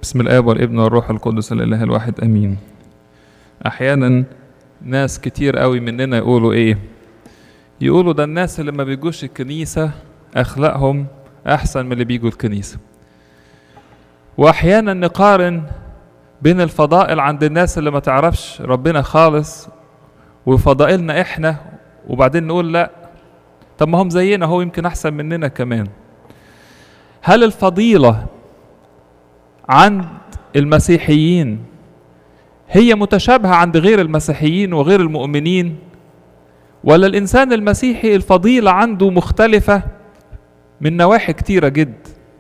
بسم الآب والابن والروح القدس الإله الواحد أمين أحيانا ناس كتير قوي مننا يقولوا إيه يقولوا ده الناس اللي ما بيجوش الكنيسة أخلاقهم أحسن من اللي بيجوا الكنيسة وأحيانا نقارن بين الفضائل عند الناس اللي ما تعرفش ربنا خالص وفضائلنا إحنا وبعدين نقول لأ طب ما هم زينا هو يمكن أحسن مننا كمان هل الفضيلة عند المسيحيين هي متشابهة عند غير المسيحيين وغير المؤمنين ولا الإنسان المسيحي الفضيلة عنده مختلفة من نواحي كتيرة جدا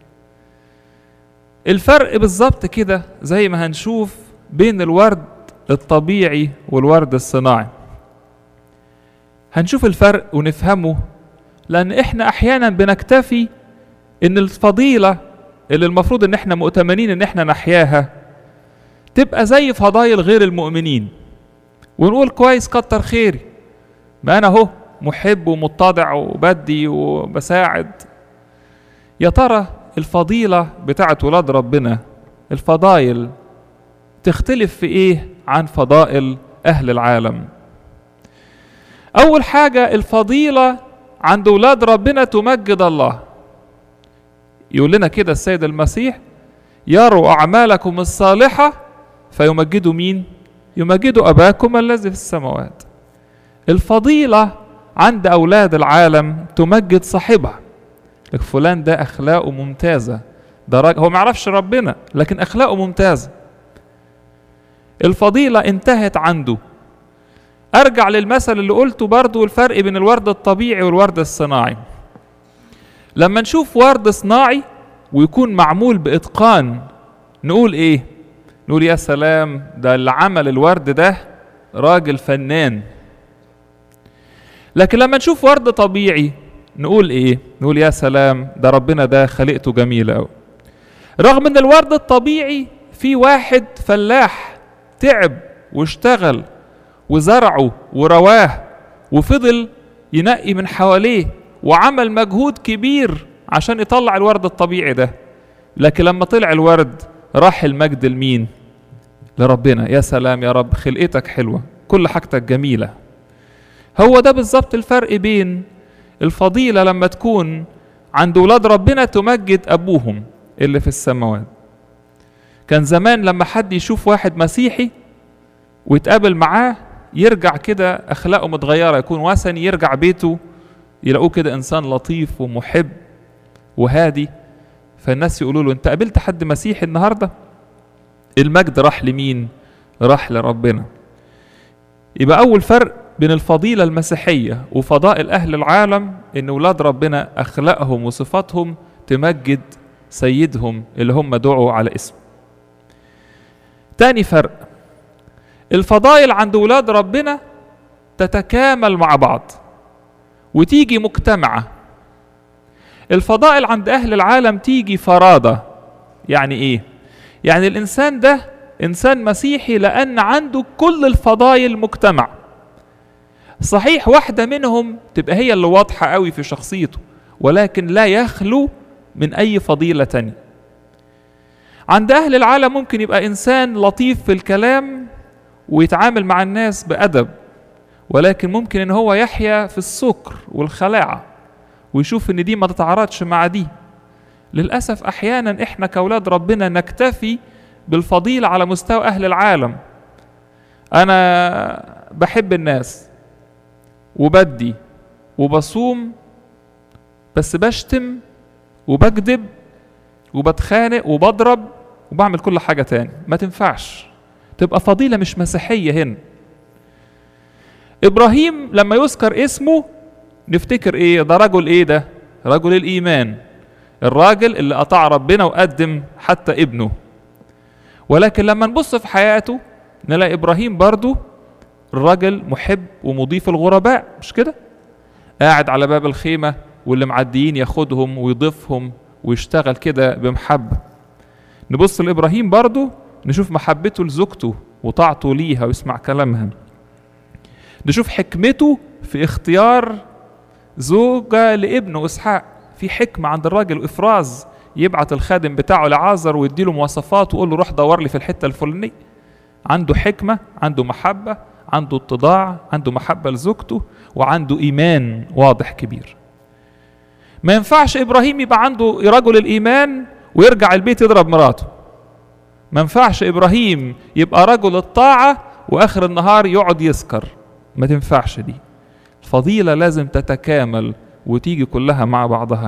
الفرق بالظبط كده زي ما هنشوف بين الورد الطبيعي والورد الصناعي هنشوف الفرق ونفهمه لأن إحنا أحيانا بنكتفي إن الفضيلة اللي المفروض إن إحنا مؤتمنين إن إحنا نحياها تبقى زي فضايل غير المؤمنين ونقول كويس كتر خيري ما أنا أهو محب ومتضع وبدي وبساعد يا ترى الفضيلة بتاعت ولاد ربنا الفضايل تختلف في إيه عن فضائل أهل العالم أول حاجة الفضيلة عند ولاد ربنا تمجد الله يقول لنا كده السيد المسيح يروا أعمالكم الصالحة فيمجدوا مين؟ يمجدوا أباكم الذي في السماوات الفضيلة عند أولاد العالم تمجد صاحبها لك فلان ده أخلاقه ممتازة ده راجل هو ما يعرفش ربنا لكن أخلاقه ممتازة الفضيلة انتهت عنده أرجع للمثل اللي قلته برضو الفرق بين الورد الطبيعي والورد الصناعي لما نشوف ورد صناعي ويكون معمول بإتقان نقول إيه؟ نقول يا سلام ده اللي عمل الورد ده راجل فنان لكن لما نشوف ورد طبيعي نقول ايه نقول يا سلام ده ربنا ده خلقته جميلة أوي رغم ان الورد الطبيعي في واحد فلاح تعب واشتغل وزرعه ورواه وفضل ينقي من حواليه وعمل مجهود كبير عشان يطلع الورد الطبيعي ده لكن لما طلع الورد راح المجد لمين لربنا يا سلام يا رب خلقتك حلوة كل حاجتك جميلة هو ده بالظبط الفرق بين الفضيلة لما تكون عند ولاد ربنا تمجد أبوهم اللي في السماوات كان زمان لما حد يشوف واحد مسيحي ويتقابل معاه يرجع كده أخلاقه متغيرة يكون وثني يرجع بيته يلاقوه كده إنسان لطيف ومحب وهادي فالناس يقولوا له أنت قابلت حد مسيحي النهاردة المجد راح لمين راح لربنا يبقى أول فرق بين الفضيلة المسيحية وفضائل أهل العالم إن ولاد ربنا أخلاقهم وصفاتهم تمجد سيدهم اللي هم دعوا على اسمه تاني فرق الفضائل عند ولاد ربنا تتكامل مع بعض وتيجي مجتمعة الفضائل عند أهل العالم تيجي فرادة يعني إيه؟ يعني الإنسان ده إنسان مسيحي لأن عنده كل الفضائل مجتمع صحيح واحدة منهم تبقى هي اللي واضحة قوي في شخصيته ولكن لا يخلو من أي فضيلة تانية عند أهل العالم ممكن يبقى إنسان لطيف في الكلام ويتعامل مع الناس بأدب ولكن ممكن إن هو يحيا في السكر والخلاعة ويشوف إن دي ما تتعارضش مع دي للأسف أحيانا إحنا كأولاد ربنا نكتفي بالفضيلة على مستوى أهل العالم أنا بحب الناس وبدي وبصوم بس بشتم وبكذب وبتخانق وبضرب وبعمل كل حاجة تاني ما تنفعش تبقى فضيلة مش مسيحية هنا إبراهيم لما يذكر اسمه نفتكر إيه ده رجل إيه ده رجل الإيمان الراجل اللي أطاع ربنا وقدم حتى ابنه ولكن لما نبص في حياته نلاقي إبراهيم برضو الراجل محب ومضيف الغرباء مش كده قاعد على باب الخيمة واللي معديين ياخدهم ويضيفهم ويشتغل كده بمحبة نبص لإبراهيم برضو نشوف محبته لزوجته وطاعته ليها ويسمع كلامها نشوف حكمته في اختيار زوجة لابنه إسحاق في حكمة عند الراجل وإفراز يبعت الخادم بتاعه لعازر ويديله مواصفات ويقول له روح دور لي في الحته الفلانيه عنده حكمه عنده محبه عنده اتضاع عنده محبه لزوجته وعنده ايمان واضح كبير ما ينفعش ابراهيم يبقى عنده رجل الايمان ويرجع البيت يضرب مراته ما ينفعش ابراهيم يبقى رجل الطاعه واخر النهار يقعد يسكر ما تنفعش دي الفضيله لازم تتكامل وتيجي كلها مع بعضها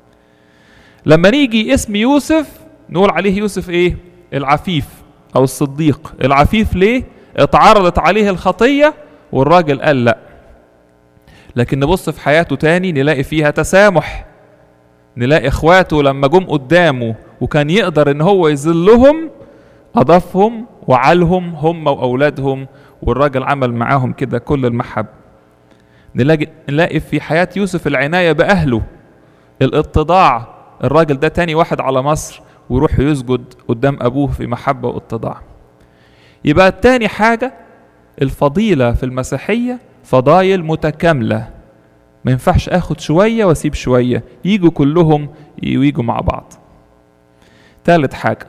لما نيجي اسم يوسف نقول عليه يوسف ايه العفيف او الصديق العفيف ليه اتعرضت عليه الخطيه والراجل قال لا لكن نبص في حياته تاني نلاقي فيها تسامح نلاقي اخواته لما جم قدامه وكان يقدر ان هو يذلهم اضافهم وعلهم هم واولادهم والراجل عمل معاهم كده كل المحب نلاقي نلاقي في حياه يوسف العنايه باهله الاتضاع الراجل ده تاني واحد على مصر ويروح يسجد قدام ابوه في محبه واتضاع يبقى تاني حاجه الفضيله في المسيحيه فضايل متكامله ما ينفعش اخد شويه واسيب شويه يجوا كلهم ويجوا مع بعض ثالث حاجه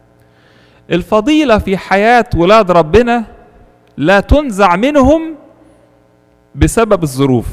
الفضيله في حياه ولاد ربنا لا تنزع منهم بسبب الظروف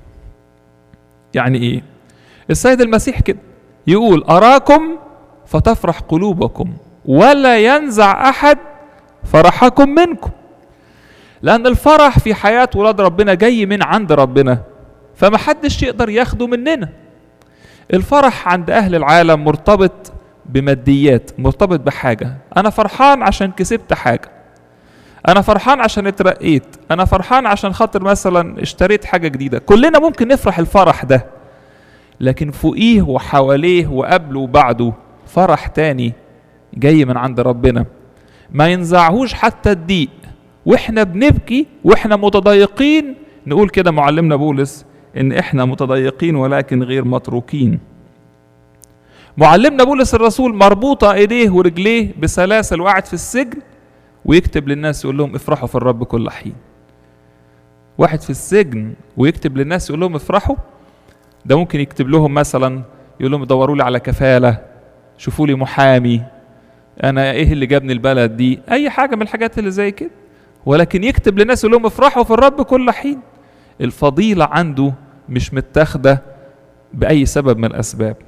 يعني ايه السيد المسيح كده يقول اراكم فتفرح قلوبكم ولا ينزع احد فرحكم منكم لان الفرح في حياه ولاد ربنا جاي من عند ربنا فمحدش يقدر ياخده مننا الفرح عند اهل العالم مرتبط بماديات مرتبط بحاجه انا فرحان عشان كسبت حاجه انا فرحان عشان اترقيت انا فرحان عشان خاطر مثلا اشتريت حاجه جديده كلنا ممكن نفرح الفرح ده لكن فوقيه وحواليه وقبله وبعده فرح تاني جاي من عند ربنا ما ينزعهوش حتى الضيق واحنا بنبكي واحنا متضايقين نقول كده معلمنا بولس ان احنا متضايقين ولكن غير متروكين معلمنا بولس الرسول مربوطة ايديه ورجليه بسلاسل وقاعد في السجن ويكتب للناس يقول لهم افرحوا في الرب كل حين واحد في السجن ويكتب للناس يقول لهم افرحوا ده ممكن يكتب لهم مثلا يقول لهم دوروا لي على كفالة شوفوا لي محامي انا ايه اللي جابني البلد دي اي حاجة من الحاجات اللي زي كده ولكن يكتب للناس يقول لهم افرحوا في الرب كل حين الفضيلة عنده مش متاخدة بأي سبب من الأسباب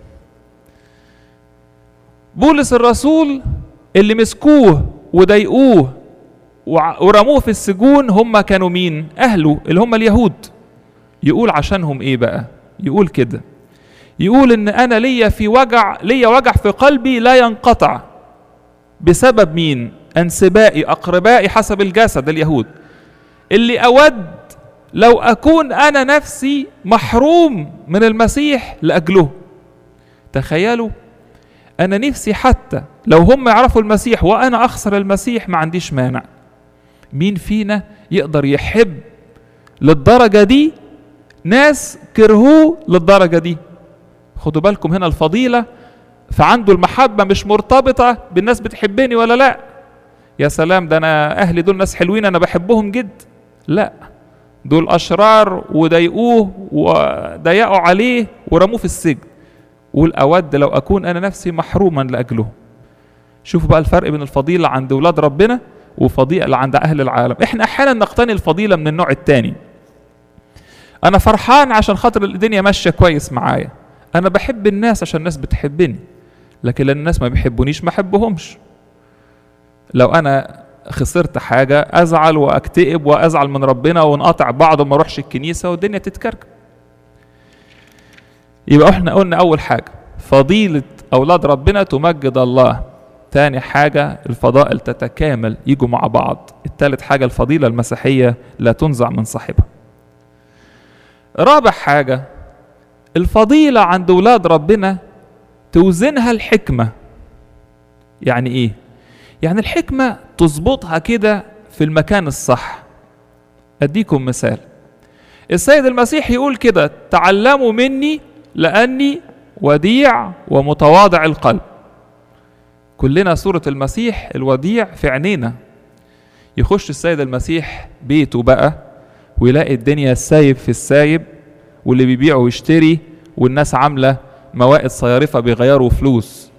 بولس الرسول اللي مسكوه وضايقوه ورموه في السجون هم كانوا مين أهله اللي هم اليهود يقول عشانهم إيه بقى يقول كده يقول إن أنا ليا في وجع ليا وجع في قلبي لا ينقطع بسبب مين أنسبائي أقربائي حسب الجسد اليهود اللي أود لو أكون أنا نفسي محروم من المسيح لأجله تخيلوا أنا نفسي حتى لو هم يعرفوا المسيح وأنا أخسر المسيح ما عنديش مانع مين فينا يقدر يحب للدرجة دي ناس كرهوه للدرجة دي خدوا بالكم هنا الفضيلة فعنده المحبة مش مرتبطة بالناس بتحبني ولا لا يا سلام ده أنا أهلي دول ناس حلوين أنا بحبهم جد لا دول أشرار وضايقوه وضيقوا عليه ورموه في السجن قول أود لو أكون أنا نفسي محروما لأجله شوفوا بقى الفرق بين الفضيلة عند ولاد ربنا وفضيلة عند أهل العالم إحنا أحيانا نقتني الفضيلة من النوع التاني أنا فرحان عشان خاطر الدنيا ماشية كويس معايا أنا بحب الناس عشان الناس بتحبني لكن لأن الناس ما بيحبونيش ما أحبهمش لو أنا خسرت حاجة أزعل وأكتئب وأزعل من ربنا ونقطع بعض وما أروحش الكنيسة والدنيا تتكركب يبقى احنا قلنا أول حاجة فضيلة أولاد ربنا تمجد الله تاني حاجة الفضائل تتكامل يجوا مع بعض التالت حاجة الفضيلة المسيحية لا تنزع من صاحبها رابع حاجة الفضيلة عند ولاد ربنا توزنها الحكمة يعني ايه يعني الحكمة تظبطها كده في المكان الصح اديكم مثال السيد المسيح يقول كده تعلموا مني لاني وديع ومتواضع القلب كلنا صورة المسيح الوديع في عينينا يخش السيد المسيح بيته بقى ويلاقي الدنيا السايب في السايب واللي بيبيع ويشتري والناس عاملة موائد صيارفة بيغيروا فلوس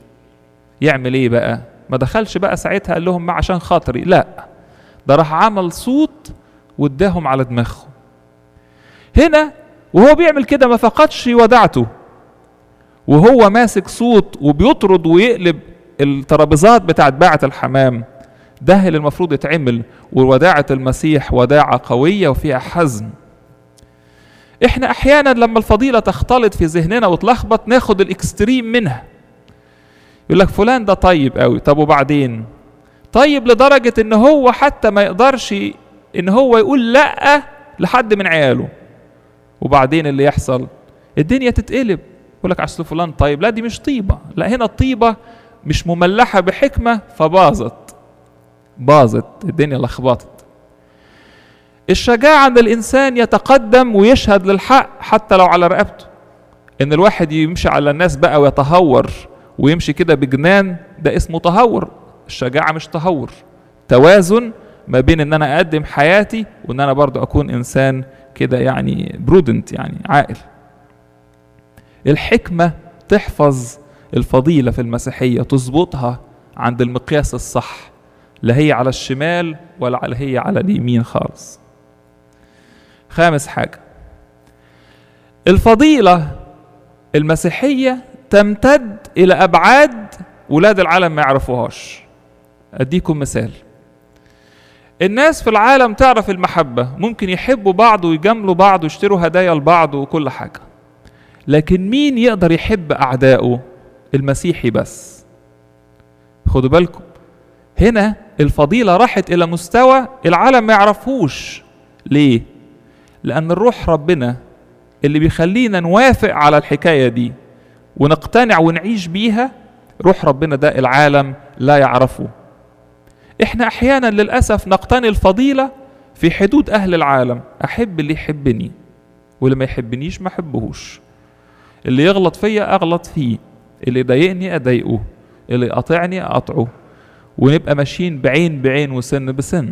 يعمل ايه بقى ما دخلش بقى ساعتها قال لهم ما عشان خاطري لا ده راح عمل صوت واداهم على دماغهم هنا وهو بيعمل كده ما فقدش ودعته وهو ماسك صوت وبيطرد ويقلب الترابيزات بتاعت باعة الحمام ده اللي المفروض يتعمل ووداعة المسيح وداعة قوية وفيها حزم احنا احيانا لما الفضيلة تختلط في ذهننا وتلخبط ناخد الاكستريم منها يقول لك فلان ده طيب قوي طب وبعدين طيب لدرجة ان هو حتى ما يقدرش ان هو يقول لا لحد من عياله وبعدين اللي يحصل الدنيا تتقلب يقول لك اصل فلان طيب لا دي مش طيبة لا هنا الطيبة مش مملحة بحكمة فباظت باظت الدنيا لخبطت الشجاعة ان الانسان يتقدم ويشهد للحق حتى لو على رقبته ان الواحد يمشي على الناس بقى ويتهور ويمشي كده بجنان ده اسمه تهور الشجاعة مش تهور توازن ما بين ان انا اقدم حياتي وان انا برضو اكون انسان كده يعني برودنت يعني عاقل الحكمة تحفظ الفضيلة في المسيحية تظبطها عند المقياس الصح لا هي على الشمال ولا على هي على اليمين خالص خامس حاجة الفضيلة المسيحية تمتد إلى أبعاد ولاد العالم ما يعرفوهاش أديكم مثال الناس في العالم تعرف المحبة ممكن يحبوا بعض ويجاملوا بعض ويشتروا هدايا لبعض وكل حاجة لكن مين يقدر يحب أعدائه المسيحي بس خدوا بالكم هنا الفضيلة راحت إلى مستوى العالم ما يعرفوش ليه؟ لأن الروح ربنا اللي بيخلينا نوافق على الحكاية دي ونقتنع ونعيش بيها روح ربنا ده العالم لا يعرفه احنا احيانا للاسف نقتني الفضيله في حدود اهل العالم احب اللي يحبني واللي ما يحبنيش ما احبهوش اللي يغلط فيا اغلط فيه اللي يضايقني اضايقه اللي يقاطعني اقاطعه ونبقى ماشيين بعين بعين وسن بسن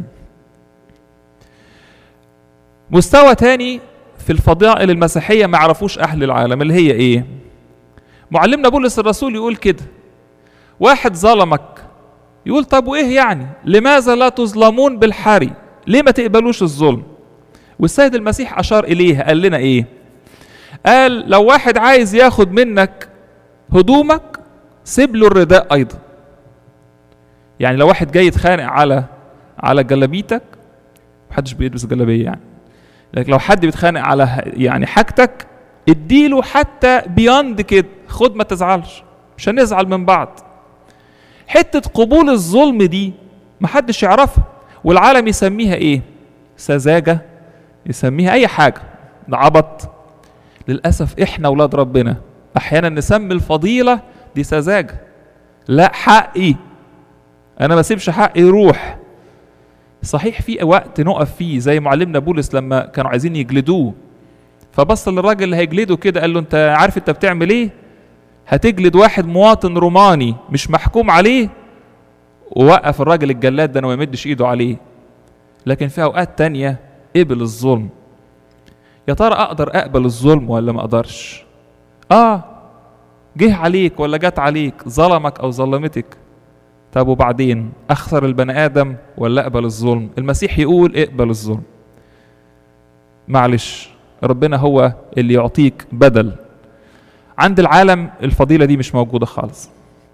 مستوى تاني في الفضائل المسيحية ما يعرفوش أهل العالم اللي هي إيه؟ معلمنا بولس الرسول يقول كده واحد ظلمك يقول طب وإيه يعني؟ لماذا لا تظلمون بالحري؟ ليه ما تقبلوش الظلم؟ والسيد المسيح أشار إليه قال لنا إيه؟ قال لو واحد عايز ياخد منك هدومك سيب له الرداء أيضا يعني لو واحد جاي يتخانق على على جلابيتك محدش بيلبس جلابيه يعني لكن لو حد بيتخانق على يعني حاجتك اديله حتى بياند كده خد ما تزعلش مش هنزعل من بعض حتة قبول الظلم دي محدش يعرفها والعالم يسميها ايه سذاجة يسميها اي حاجة ده عبط للأسف احنا ولاد ربنا احيانا نسمي الفضيلة دي سذاجة لا حقي انا ما اسيبش حقي يروح صحيح في وقت نقف فيه زي معلمنا بولس لما كانوا عايزين يجلدوه فبص للراجل اللي هيجلده كده قال له انت عارف انت بتعمل ايه هتجلد واحد مواطن روماني مش محكوم عليه ووقف الراجل الجلاد ده انه ما يمدش ايده عليه لكن في اوقات تانية قبل الظلم يا ترى اقدر اقبل الظلم ولا ما اقدرش اه جه عليك ولا جت عليك ظلمك او ظلمتك طب وبعدين اخسر البني ادم ولا اقبل الظلم المسيح يقول اقبل الظلم معلش ربنا هو اللي يعطيك بدل عند العالم الفضيله دي مش موجوده خالص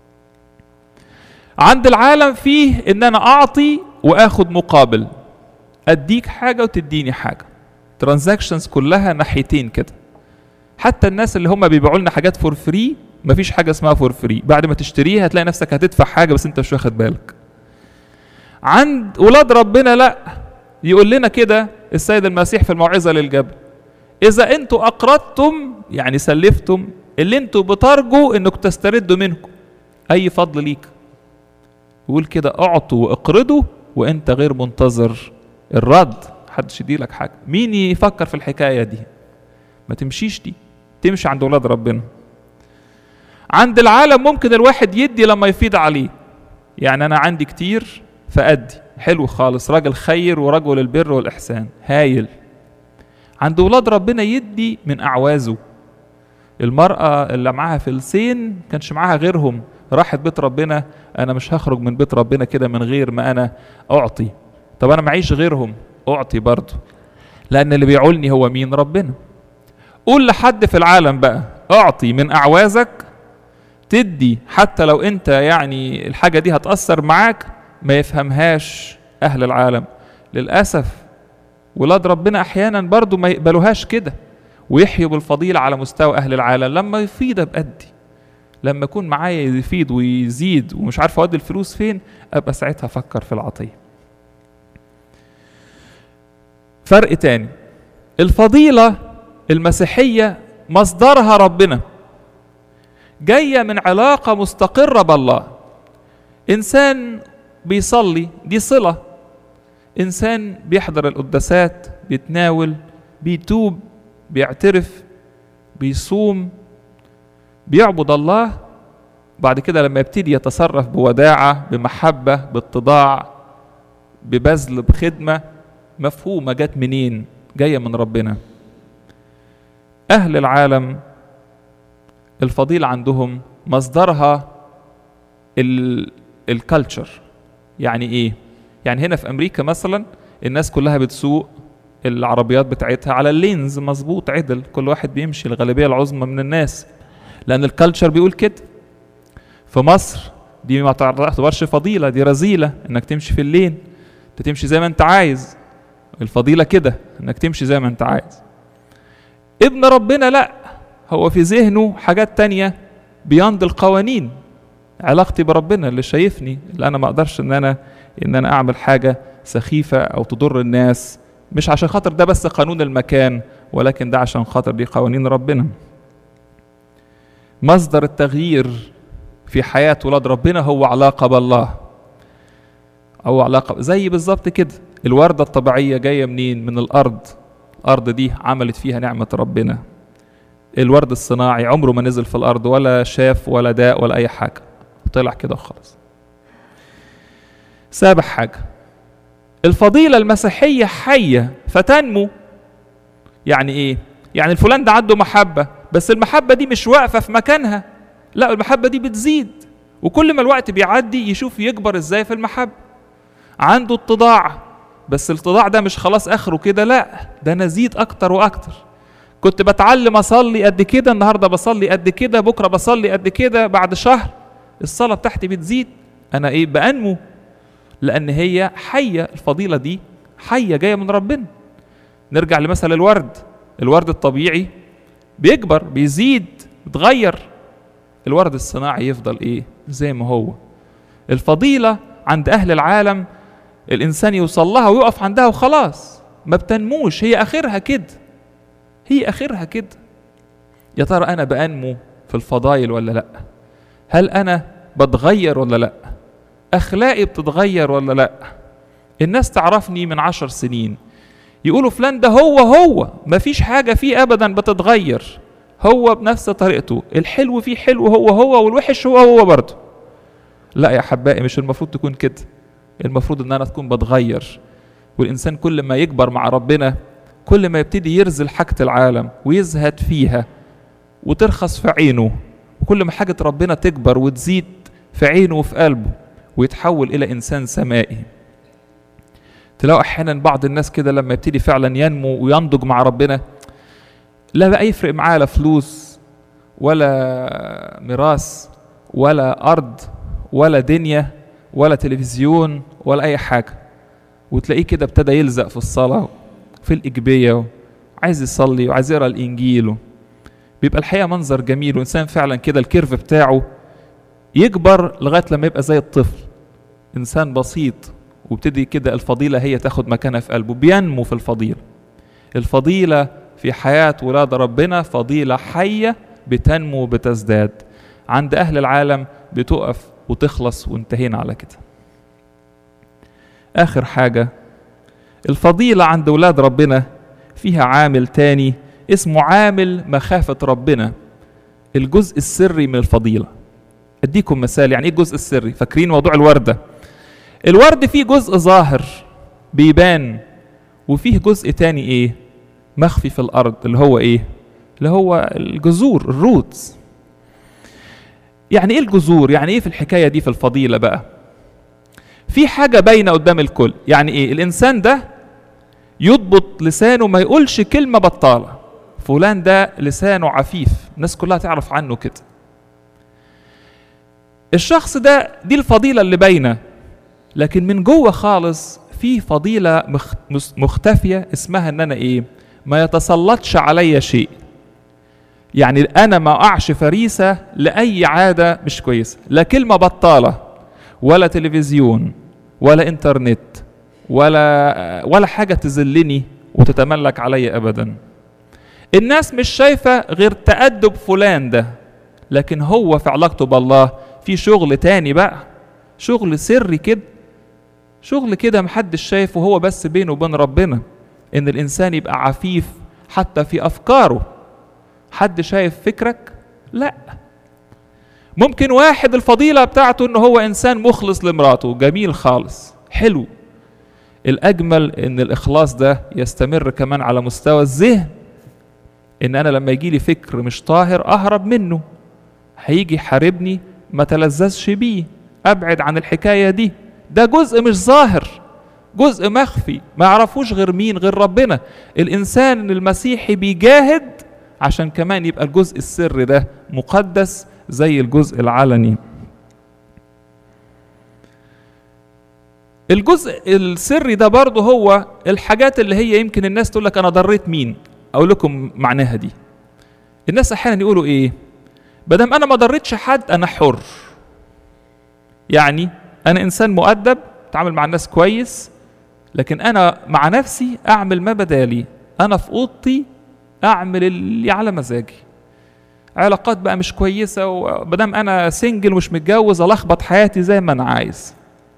عند العالم فيه ان انا اعطي واخد مقابل اديك حاجه وتديني حاجه ترانزاكشنز كلها ناحيتين كده حتى الناس اللي هم بيبيعوا لنا حاجات فور فري مفيش حاجه اسمها فور فري بعد ما تشتريها هتلاقي نفسك هتدفع حاجه بس انت مش واخد بالك عند ولاد ربنا لا يقول لنا كده السيد المسيح في الموعظه للجبل اذا انتوا اقرضتم يعني سلفتم اللي انتوا بترجوا انكم تستردوا منكم اي فضل ليك يقول كده اعطوا واقرضوا وانت غير منتظر الرد محدش يديلك حاجه مين يفكر في الحكايه دي ما تمشيش دي تمشي عند ولاد ربنا عند العالم ممكن الواحد يدي لما يفيض عليه يعني انا عندي كتير فادي حلو خالص راجل خير ورجل البر والاحسان هايل عند ولاد ربنا يدي من اعوازه المرأة اللي معاها فلسين كانش معاها غيرهم راحت بيت ربنا انا مش هخرج من بيت ربنا كده من غير ما انا اعطي طب انا معيش غيرهم اعطي برضه لان اللي بيعولني هو مين ربنا قول لحد في العالم بقى اعطي من اعوازك تدي حتى لو انت يعني الحاجه دي هتاثر معاك ما يفهمهاش اهل العالم للاسف ولاد ربنا احيانا برضو ما يقبلوهاش كده ويحيوا بالفضيلة على مستوى أهل العالم لما يفيض بأدي لما يكون معايا يفيض ويزيد ومش عارف أودي الفلوس فين أبقى ساعتها أفكر في العطية فرق تاني الفضيلة المسيحية مصدرها ربنا جاية من علاقة مستقرة بالله إنسان بيصلي دي صلة إنسان بيحضر القداسات بيتناول بيتوب بيعترف بيصوم بيعبد الله بعد كده لما يبتدي يتصرف بوداعة بمحبة باتضاع ببذل بخدمة مفهومة جت منين جاية من ربنا أهل العالم الفضيلة عندهم مصدرها الكالتشر يعني ايه يعني هنا في امريكا مثلا الناس كلها بتسوق العربيات بتاعتها على اللينز مظبوط عدل كل واحد بيمشي الغالبيه العظمى من الناس لان الكالتشر بيقول كده في مصر دي ما تعتبرش فضيله دي رذيله انك تمشي في اللين انت تمشي زي ما انت عايز الفضيله كده انك تمشي زي ما انت عايز ابن ربنا لا هو في ذهنه حاجات تانية بياند القوانين علاقتي بربنا اللي شايفني اللي انا ما اقدرش ان انا ان انا اعمل حاجه سخيفه او تضر الناس مش عشان خاطر ده بس قانون المكان ولكن ده عشان خاطر دي قوانين ربنا مصدر التغيير في حياة ولاد ربنا هو علاقة بالله أو علاقة زي بالظبط كده الوردة الطبيعية جاية منين؟ من الأرض الأرض دي عملت فيها نعمة ربنا الورد الصناعي عمره ما نزل في الأرض ولا شاف ولا داء ولا أي حاجة طلع كده وخلاص سابع حاجة الفضيلة المسيحية حية فتنمو يعني ايه؟ يعني الفلان ده عنده محبة بس المحبة دي مش واقفة في مكانها لا المحبة دي بتزيد وكل ما الوقت بيعدي يشوف يكبر ازاي في المحبة عنده اتضاع بس الاتضاع ده مش خلاص اخره كده لا ده انا ازيد اكتر واكتر كنت بتعلم اصلي قد كده النهارده بصلي قد كده بكره بصلي قد كده بعد شهر الصلاه بتاعتي بتزيد انا ايه بانمو لان هي حيه الفضيله دي حيه جايه من ربنا نرجع لمثل الورد الورد الطبيعي بيكبر بيزيد بيتغير الورد الصناعي يفضل ايه زي ما هو الفضيله عند اهل العالم الانسان يوصل لها ويقف عندها وخلاص ما بتنموش هي اخرها كده هي اخرها كده يا ترى انا بانمو في الفضايل ولا لا هل انا بتغير ولا لا اخلاقي بتتغير ولا لا الناس تعرفني من عشر سنين يقولوا فلان ده هو هو مفيش حاجة فيه أبدا بتتغير هو بنفس طريقته الحلو فيه حلو هو هو والوحش هو هو برضه لا يا حبائي مش المفروض تكون كده المفروض ان انا تكون بتغير والانسان كل ما يكبر مع ربنا كل ما يبتدي يرزل حاجة العالم ويزهد فيها وترخص في عينه وكل ما حاجة ربنا تكبر وتزيد في عينه وفي قلبه ويتحول إلى إنسان سمائي تلاقوا أحيانا بعض الناس كده لما يبتدي فعلا ينمو وينضج مع ربنا لا بقى يفرق معاه لا فلوس ولا ميراث ولا أرض ولا دنيا ولا تلفزيون ولا أي حاجة وتلاقيه كده ابتدى يلزق في الصلاة في الإجبية عايز يصلي وعايز يقرا الإنجيل بيبقى الحقيقة منظر جميل وإنسان فعلا كده الكيرف بتاعه يكبر لغاية لما يبقى زي الطفل إنسان بسيط وابتدي كده الفضيلة هي تاخد مكانها في قلبه بينمو في الفضيلة الفضيلة في حياة ولاد ربنا فضيلة حية بتنمو وبتزداد عند أهل العالم بتقف وتخلص وانتهينا على كده آخر حاجة الفضيلة عند ولاد ربنا فيها عامل تاني اسمه عامل مخافة ربنا الجزء السري من الفضيلة اديكم مثال يعني ايه الجزء السري فاكرين موضوع الوردة الورد فيه جزء ظاهر بيبان وفيه جزء تاني ايه مخفي في الارض اللي هو ايه اللي هو الجذور الروتس يعني ايه الجذور يعني ايه في الحكايه دي في الفضيله بقى في حاجه باينه قدام الكل يعني ايه الانسان ده يضبط لسانه ما يقولش كلمه بطاله فلان ده لسانه عفيف الناس كلها تعرف عنه كده الشخص ده دي الفضيله اللي باينه لكن من جوه خالص في فضيله مخ- مس- مختفيه اسمها ان انا ايه ما يتسلطش عليا شيء يعني انا ما اقعش فريسه لاي عاده مش كويسه لا كلمه بطاله ولا تلفزيون ولا انترنت ولا ولا حاجه تذلني وتتملك علي ابدا الناس مش شايفه غير تأدب فلان ده لكن هو في علاقته بالله في شغل تاني بقى شغل سري كده شغل كده محدش شايفه هو بس بينه وبين ربنا ان الانسان يبقى عفيف حتى في افكاره حد شايف فكرك لا ممكن واحد الفضيلة بتاعته ان هو انسان مخلص لمراته جميل خالص حلو الاجمل ان الاخلاص ده يستمر كمان على مستوى الذهن ان انا لما يجي لي فكر مش طاهر اهرب منه هيجي يحاربني ما تلذذش بيه ابعد عن الحكايه دي ده جزء مش ظاهر جزء مخفي ما يعرفوش غير مين غير ربنا الانسان المسيحي بيجاهد عشان كمان يبقى الجزء السري ده مقدس زي الجزء العلني الجزء السري ده برضه هو الحاجات اللي هي يمكن الناس تقول لك انا ضريت مين اقول لكم معناها دي الناس احيانا يقولوا ايه بدل انا ما ضريتش حد انا حر يعني انا انسان مؤدب اتعامل مع الناس كويس لكن انا مع نفسي اعمل ما بدالي انا في اوضتي اعمل اللي على مزاجي علاقات بقى مش كويسه ومادام انا سنجل ومش متجوز الخبط حياتي زي ما انا عايز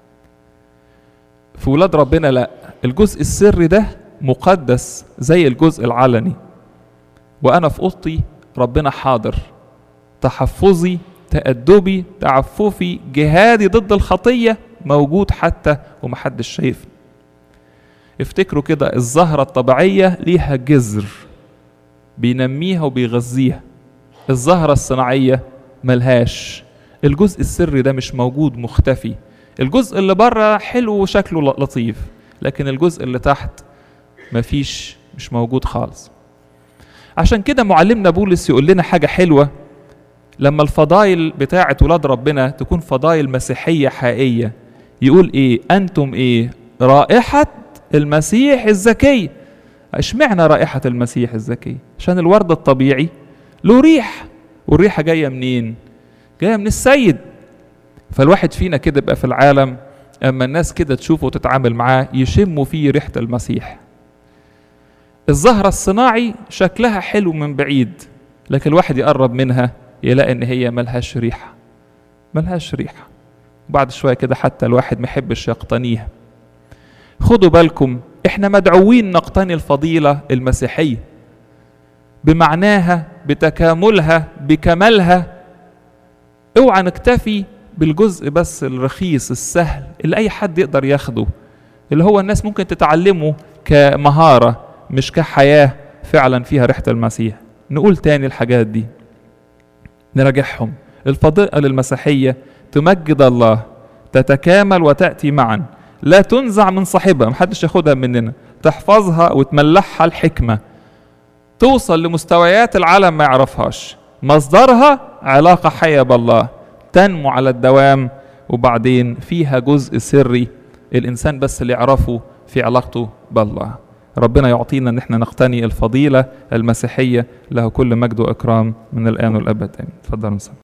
في ولاد ربنا لا الجزء السري ده مقدس زي الجزء العلني وانا في اوضتي ربنا حاضر تحفظي تأدبي تعففي جهادي ضد الخطية موجود حتى ومحدش شايفني افتكروا كده الزهرة الطبيعية ليها جذر بينميها وبيغذيها الزهرة الصناعية ملهاش الجزء السري ده مش موجود مختفي الجزء اللي بره حلو وشكله ل- لطيف لكن الجزء اللي تحت مفيش مش موجود خالص عشان كده معلمنا بولس يقول لنا حاجة حلوة لما الفضائل بتاعة ولاد ربنا تكون فضائل مسيحية حقيقية يقول ايه انتم ايه رائحة المسيح الزكي اشمعنى رائحة المسيح الزكي عشان الورد الطبيعي له ريح والريحة جاية منين جاية من السيد فالواحد فينا كده يبقى في العالم اما الناس كده تشوفه وتتعامل معاه يشموا فيه ريحة المسيح الزهرة الصناعي شكلها حلو من بعيد لكن الواحد يقرب منها يلاقي ان هي ملهاش ريحة ملهاش ريحة بعد شوية كده حتى الواحد محبش يقتنيها خدوا بالكم احنا مدعوين نقتني الفضيلة المسيحية بمعناها بتكاملها بكمالها اوعى نكتفي بالجزء بس الرخيص السهل اللي اي حد يقدر ياخده اللي هو الناس ممكن تتعلمه كمهارة مش كحياة فعلا فيها ريحة المسيح نقول تاني الحاجات دي نراجعهم الفضيلة المسيحية تمجد الله تتكامل وتأتي معا لا تنزع من صاحبها محدش ياخدها مننا تحفظها وتملحها الحكمة توصل لمستويات العالم ما يعرفهاش مصدرها علاقة حية بالله تنمو على الدوام وبعدين فيها جزء سري الإنسان بس اللي يعرفه في علاقته بالله ربنا يعطينا ان احنا نقتني الفضيلة المسيحية له كل مجد وإكرام من الآن والأبد آمين تفضلوا نصلي